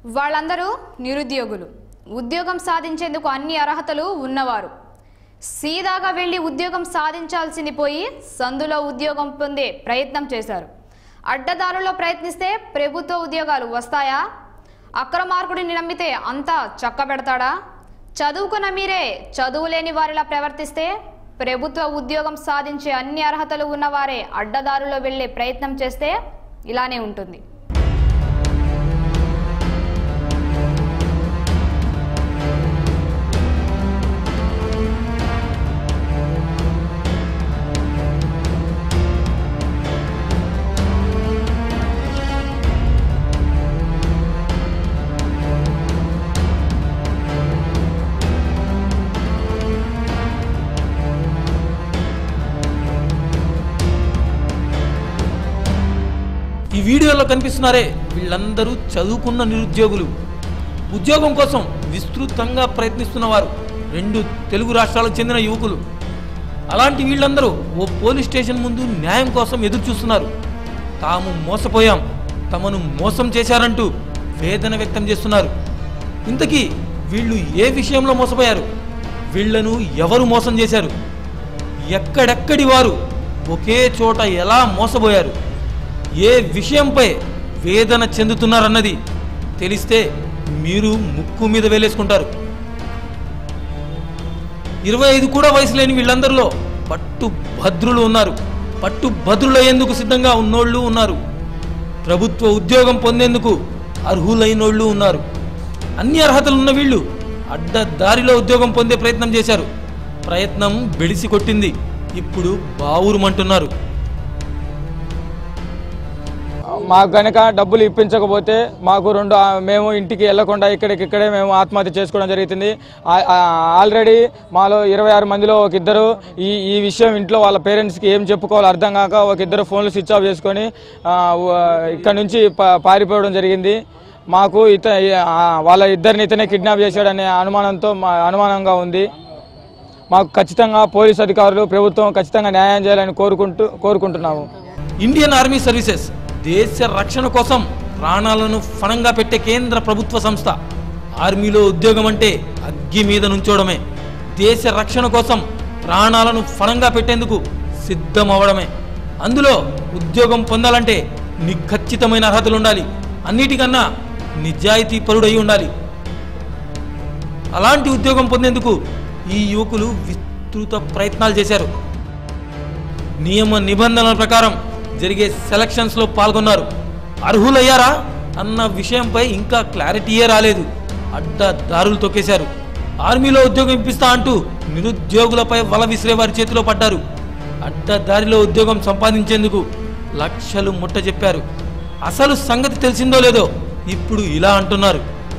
వాళ్ళందరూ నిరుద్యోగులు ఉద్యోగం సాధించేందుకు అన్ని అర్హతలు ఉన్నవారు సీదాగా వెళ్ళి ఉద్యోగం సాధించాల్సింది పోయి సందులో ఉద్యోగం పొందే ప్రయత్నం చేశారు అడ్డదారుల్లో ప్రయత్నిస్తే ప్రభుత్వ ఉద్యోగాలు వస్తాయా అక్రమార్కుడిని నమ్మితే అంతా చక్కబెడతాడా చదువుకున్న మీరే చదువు లేని వారిలా ప్రవర్తిస్తే ప్రభుత్వ ఉద్యోగం సాధించే అన్ని అర్హతలు ఉన్నవారే అడ్డదారుల్లో వెళ్ళే ప్రయత్నం చేస్తే ఇలానే ఉంటుంది ఈ వీడియోలో కనిపిస్తున్నారే వీళ్ళందరూ చదువుకున్న నిరుద్యోగులు ఉద్యోగం కోసం విస్తృతంగా ప్రయత్నిస్తున్నవారు రెండు తెలుగు రాష్ట్రాలకు చెందిన యువకులు అలాంటి వీళ్ళందరూ ఓ పోలీస్ స్టేషన్ ముందు న్యాయం కోసం ఎదురు చూస్తున్నారు తాము మోసపోయాం తమను మోసం చేశారంటూ వేదన వ్యక్తం చేస్తున్నారు ఇంతకీ వీళ్ళు ఏ విషయంలో మోసపోయారు వీళ్లను ఎవరు మోసం చేశారు ఎక్కడెక్కడి వారు ఒకే చోట ఎలా మోసపోయారు ఏ విషయంపై వేదన చెందుతున్నారన్నది తెలిస్తే మీరు ముక్కు మీద వేలేసుకుంటారు ఇరవై ఐదు కూడా వయసు లేని వీళ్ళందరిలో పట్టు భద్రులు ఉన్నారు పట్టు భద్రులయ్యేందుకు సిద్ధంగా ఉన్నోళ్ళు ఉన్నారు ప్రభుత్వ ఉద్యోగం పొందేందుకు అర్హులైనోళ్ళు ఉన్నారు అన్ని అర్హతలు ఉన్న వీళ్ళు అడ్డదారిలో ఉద్యోగం పొందే ప్రయత్నం చేశారు ప్రయత్నం బెడిసి కొట్టింది ఇప్పుడు బావురుమంటున్నారు మాకు గనక డబ్బులు ఇప్పించకపోతే మాకు రెండు ఆ, మేము ఇంటికి వెళ్లకుండా ఇక్కడికిక్కడే మేము ఆత్మహత్య చేసుకోవడం జరుగుతుంది ఆ- ఆ, ఆల్రెడీ మాలో ఇరవై ఆరు మందిలో ఒక ఇద్దరు ఈ ఈ విషయం ఇంట్లో వాళ్ళ పేరెంట్స్కి ఏం చెప్పుకోవాలో అర్థం కాక ఒక ఇద్దరు ఫోన్లు స్విచ్ ఆఫ్ చేసుకొని ఆ, వ- ఇక్కడ నుంచి ప- పారిపోవడం జరిగింది మాకు ఇత ఆ, వాళ్ళ ఇద్దరిని ఇతనే కిడ్నాప్ చేశాడనే అనుమానంతో మా అనుమానంగా ఉంది మాకు ఖచ్చితంగా పోలీస్ అధికారులు ప్రభుత్వం ఖచ్చితంగా న్యాయం చేయాలని కోరుకుంటూ కోరుకుంటున్నాము ఇండియన్ ఆర్మీ సర్వీసెస్ దేశ రక్షణ కోసం ప్రాణాలను ఫణంగా పెట్టే కేంద్ర ప్రభుత్వ సంస్థ ఆర్మీలో ఉద్యోగం అంటే అగ్గి మీద నుంచోవడమే దేశ రక్షణ కోసం ప్రాణాలను ఫణంగా పెట్టేందుకు సిద్ధమవడమే అందులో ఉద్యోగం పొందాలంటే నిఖచ్చితమైన అర్హతలు ఉండాలి అన్నిటికన్నా నిజాయితీ పరుడై ఉండాలి అలాంటి ఉద్యోగం పొందేందుకు ఈ యువకులు విస్తృత ప్రయత్నాలు చేశారు నియమ నిబంధనల ప్రకారం జరిగే సెలక్షన్స్ లో పాల్గొన్నారు అర్హులయ్యారా అన్న విషయంపై ఇంకా క్లారిటీయే రాలేదు అడ్డ దారులు తొక్కేశారు ఆర్మీలో ఉద్యోగం ఇప్పిస్తా అంటూ నిరుద్యోగులపై వల విసిరే వారి చేతిలో పడ్డారు అడ్డ దారిలో ఉద్యోగం సంపాదించేందుకు లక్షలు ముట్ట చెప్పారు అసలు సంగతి తెలిసిందో లేదో ఇప్పుడు ఇలా అంటున్నారు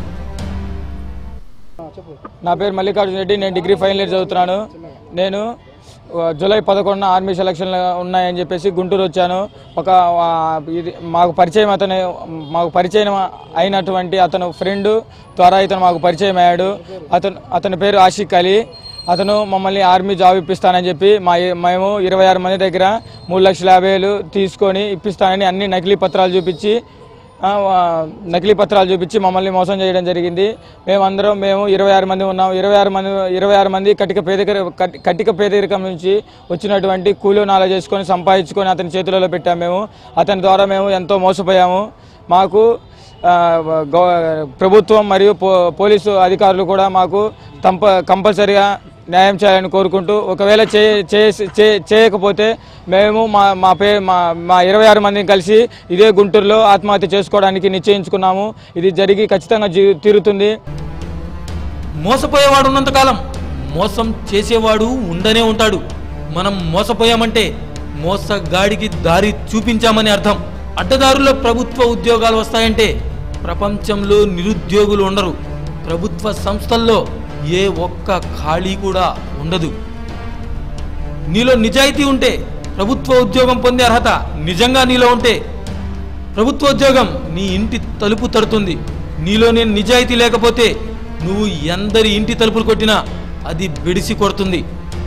నా పేరు మల్లికార్జున రెడ్డి నేను డిగ్రీ ఫైనల్ ఇయర్ చదువుతున్నాను నేను ఆ, జూలై పదకొండున ఆర్మీ సెలక్షన్లు ఉన్నాయని చెప్పేసి గుంటూరు వచ్చాను ఒక ఆ, ఇది మాకు పరిచయం అతను మాకు పరిచయం అయినటువంటి అతను ఫ్రెండ్ ద్వారా ఇతను మాకు పరిచయం అయ్యాడు అతను అతని పేరు ఆషిక్ అలీ అతను మమ్మల్ని ఆర్మీ జాబ్ ఇప్పిస్తానని చెప్పి మా మేము ఇరవై ఆరు మంది దగ్గర మూడు లక్షల యాభై వేలు తీసుకొని ఇప్పిస్తానని అన్ని నకిలీ పత్రాలు చూపించి ఆ, వా- నకిలీ పత్రాలు చూపించి మమ్మల్ని మోసం చేయడం జరిగింది మేమందరం మేము ఇరవై ఆరు మంది ఉన్నాం ఇరవై ఆరు మంది ఇరవై ఆరు మంది కటిక పేదరిక కటి- కటిక పేదరికం నుంచి వచ్చినటువంటి కూలి నాల చేసుకొని సంపాదించుకొని అతని చేతులలో పెట్టాము మేము అతని ద్వారా మేము ఎంతో మోసపోయాము మాకు ఆ, గవ- ప్రభుత్వం మరియు పో పోలీసు అధికారులు కూడా మాకు కంప కంపల్సరిగా న్యాయం చేయాలని కోరుకుంటూ ఒకవేళ చే చేసి- చే- చేయకపోతే మేము మా మా పే మా మా ఇరవై ఆరు మందిని కలిసి ఇదే గుంటూరులో ఆత్మహత్య చేసుకోవడానికి నిశ్చయించుకున్నాము ఇది జరిగి ఖచ్చితంగా జీ తీరుతుంది మోసపోయేవాడు ఉన్నంతకాలం మోసం చేసేవాడు ఉండనే ఉంటాడు మనం మోసపోయామంటే మోసగాడికి దారి చూపించామని అర్థం అడ్డదారుల్లో ప్రభుత్వ ఉద్యోగాలు వస్తాయంటే ప్రపంచంలో నిరుద్యోగులు ఉండరు ప్రభుత్వ సంస్థల్లో ఏ ఒక్క ఖాళీ కూడా ఉండదు నీలో నిజాయితీ ఉంటే ప్రభుత్వ ఉద్యోగం పొందే అర్హత నిజంగా నీలో ఉంటే ప్రభుత్వ ఉద్యోగం నీ ఇంటి తలుపు తడుతుంది నీలో నేను నిజాయితీ లేకపోతే నువ్వు ఎందరి ఇంటి తలుపులు కొట్టినా అది బెడిసి కొడుతుంది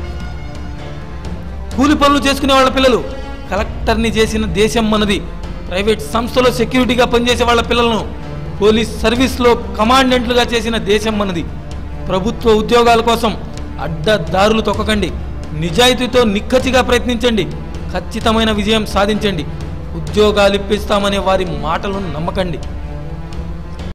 కూలి పనులు చేసుకునే వాళ్ళ పిల్లలు కలెక్టర్ని చేసిన దేశం మనది ప్రైవేట్ సంస్థలో సెక్యూరిటీగా పనిచేసే వాళ్ళ పిల్లలను పోలీస్ సర్వీస్లో కమాండెంట్లుగా చేసిన దేశం మనది ప్రభుత్వ ఉద్యోగాల కోసం అడ్డదారులు తొక్కకండి నిజాయితీతో నిక్కచ్చిగా ప్రయత్నించండి ఖచ్చితమైన విజయం సాధించండి ఉద్యోగాలు ఇప్పిస్తామనే వారి మాటలను నమ్మకండి